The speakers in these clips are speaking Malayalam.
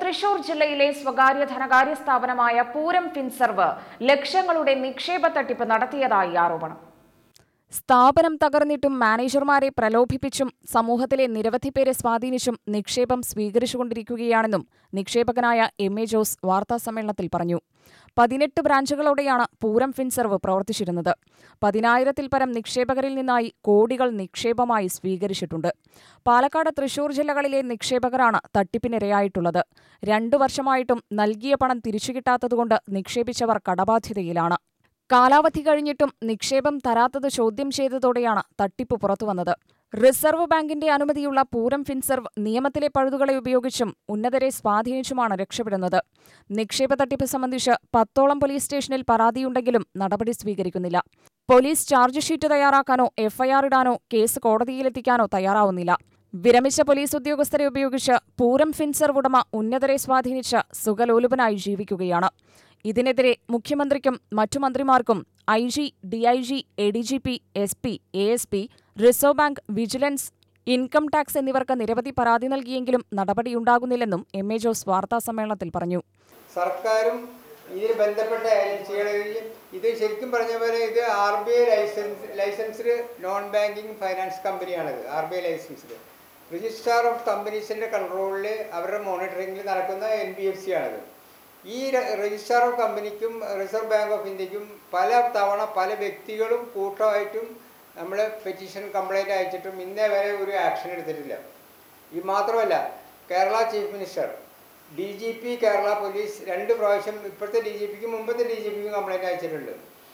തൃശൂർ ജില്ലയിലെ സ്വകാര്യ ധനകാര്യ സ്ഥാപനമായ പൂരം ഫിൻസർവ് ലക്ഷങ്ങളുടെ നിക്ഷേപ തട്ടിപ്പ് നടത്തിയതായി ആരോപണം സ്ഥാപനം തകർന്നിട്ടും മാനേജർമാരെ പ്രലോഭിപ്പിച്ചും സമൂഹത്തിലെ നിരവധി പേരെ സ്വാധീനിച്ചും നിക്ഷേപം സ്വീകരിച്ചുകൊണ്ടിരിക്കുകയാണെന്നും നിക്ഷേപകനായ എം എ ജോസ് വാർത്താസമ്മേളനത്തിൽ പറഞ്ഞു പതിനെട്ട് ബ്രാഞ്ചുകളോടെയാണ് പൂരം ഫിൻസർവ് പ്രവർത്തിച്ചിരുന്നത് പതിനായിരത്തിൽ പരം നിക്ഷേപകരിൽ നിന്നായി കോടികൾ നിക്ഷേപമായി സ്വീകരിച്ചിട്ടുണ്ട് പാലക്കാട് തൃശൂർ ജില്ലകളിലെ നിക്ഷേപകരാണ് തട്ടിപ്പിനിരയായിട്ടുള്ളത് രണ്ടു വർഷമായിട്ടും നൽകിയ പണം തിരിച്ചുകിട്ടാത്തതുകൊണ്ട് നിക്ഷേപിച്ചവർ കടബാധ്യതയിലാണ് കാലാവധി കഴിഞ്ഞിട്ടും നിക്ഷേപം തരാത്തത് ചോദ്യം ചെയ്തതോടെയാണ് തട്ടിപ്പ് പുറത്തുവന്നത് റിസർവ് ബാങ്കിന്റെ അനുമതിയുള്ള പൂരം ഫിൻസർവ് നിയമത്തിലെ പഴുതുകളെ ഉപയോഗിച്ചും ഉന്നതരെ സ്വാധീനിച്ചുമാണ് രക്ഷപ്പെടുന്നത് നിക്ഷേപ തട്ടിപ്പ് സംബന്ധിച്ച് പത്തോളം പോലീസ് സ്റ്റേഷനിൽ പരാതിയുണ്ടെങ്കിലും നടപടി സ്വീകരിക്കുന്നില്ല പോലീസ് ചാർജ് ഷീറ്റ് തയ്യാറാക്കാനോ എഫ്ഐആർ ഇടാനോ കേസ് കോടതിയിലെത്തിക്കാനോ തയ്യാറാവുന്നില്ല വിരമിച്ച പോലീസ് ഉദ്യോഗസ്ഥരെ ഉപയോഗിച്ച് പൂരം ഫിൻസർവ് ഉടമ ഉന്നതരെ സ്വാധീനിച്ച് സുഖലോലുപനായി ജീവിക്കുകയാണ് ഇതിനെതിരെ മുഖ്യമന്ത്രിക്കും മറ്റു മന്ത്രിമാർക്കും I G DIG A D G P S P A S P reserve bank vigilance income tax എന്നിവർക്ക് നിരവധി പരാതി നൽകിയെങ്കിലും നടപടിയുണ്ടാകുന്നില്ലെന്നും എം എ ജോസ് വാർത്താസമ്മേളനത്തിൽ പറഞ്ഞു സർക്കാരും ഇതിൽ ബന്ധപ്പെട്ട ഏജൻസികളെയും ഇത് ശരിക്കും പറഞ്ഞ പോലെ ഇത് R B I license licensed non banking finance കമ്പനിയാണിത് R B I licensed registrar of കമ്പനീസിൻ്റെ കൺട്രോളിൽ അവരുടെ മോണിറ്ററിംഗിൽ നടക്കുന്ന എൻ ബി എഫ് സി ആണിത് ഈ രജിസ്ട്രാർ ഓഫ് കമ്പനിക്കും റിസർവ് ബാങ്ക് ഓഫ് ഇന്ത്യക്കും പല തവണ പല വ്യക്തികളും കൂട്ടമായിട്ടും നമ്മൾ പെറ്റീഷൻ കംപ്ലൈൻറ്റ് അയച്ചിട്ടും ഇന്നേ വരെ ഒരു ആക്ഷൻ എടുത്തിട്ടില്ല ഈ മാത്രമല്ല Kerala chief minister D G P Kerala police രണ്ട് പ്രാവശ്യം ഇപ്പോഴത്തെ ഡി ജി പിക്കും മുമ്പത്തെ ഡി ജി പിക്കും കംപ്ലൈൻറ്റ് അയച്ചിട്ടുണ്ട്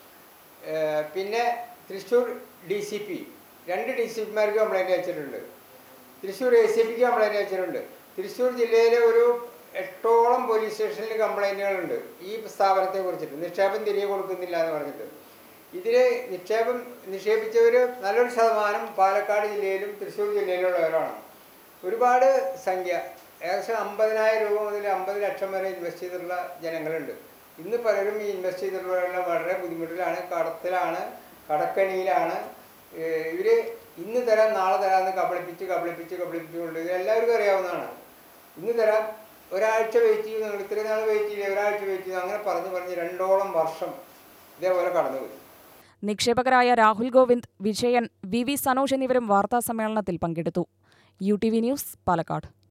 ഏർ പിന്നെ തൃശ്ശൂർ ഡി സി പി രണ്ട് ഡി സി പിമാർക്ക് കംപ്ലൈൻറ്റ് അയച്ചിട്ടുണ്ട് തൃശ്ശൂർ എ സി പിക്ക് കംപ്ലൈൻറ്റ് അയച്ചിട്ടുണ്ട് തൃശ്ശൂർ ജില്ലയിലെ ഒരു എട്ടോളം പോലീസ് സ്റ്റേഷനിൽ കംപ്ലൈൻറ്റുകളുണ്ട് ഈ സ്ഥാപനത്തെ കുറിച്ചിട്ട് നിക്ഷേപം തിരികെ കൊടുക്കുന്നില്ല എന്ന് പറഞ്ഞിട്ട് ഇതിൽ നിക്ഷേപം നിക്ഷേപിച്ചവർ നല്ലൊരു ശതമാനം പാലക്കാട് ജില്ലയിലും തൃശ്ശൂർ ജില്ലയിലുള്ളവരാണ് ഒരുപാട് സംഖ്യ ഏകദേശം അമ്പതിനായിരം രൂപ മുതൽ അമ്പത് ലക്ഷം വരെ ഇൻവെസ്റ്റ് ചെയ്തിട്ടുള്ള ജനങ്ങളുണ്ട് ഇന്ന് പലരും ഈ ഇൻവെസ്റ്റ് ചെയ്തിട്ടുള്ള വളരെ ബുദ്ധിമുട്ടിലാണ് കടത്തിലാണ് കടക്കണിയിലാണ് ഇവർ ഇന്ന് തരാം നാളെ തരാമെന്ന് കബളിപ്പിച്ച് കബളിപ്പിച്ച് കബളിപ്പിച്ചുകൊണ്ട് ഇത് എല്ലാവർക്കും അറിയാവുന്നതാണ് ഇന്ന് തരാം ഒരാഴ്ച വെയിറ്റ് ചെയ്യും നിങ്ങൾ ഇത്രയും നാൾ വെയിറ്റ് ചെയ്യില്ല ഒരാഴ്ച വെയിറ്റ് ചെയ്യും അങ്ങനെ പറഞ്ഞ് പറഞ്ഞ് രണ്ടോളം വർഷം ഇതേപോലെ കടന്നുപോയി നിക്ഷേപകരായ രാഹുൽ ഗോവിന്ദ് വിജയൻ വി വി സനോജ് എന്നിവരും വാർത്താസമ്മേളനത്തിൽ പങ്കെടുത്തു U T V news Palakkad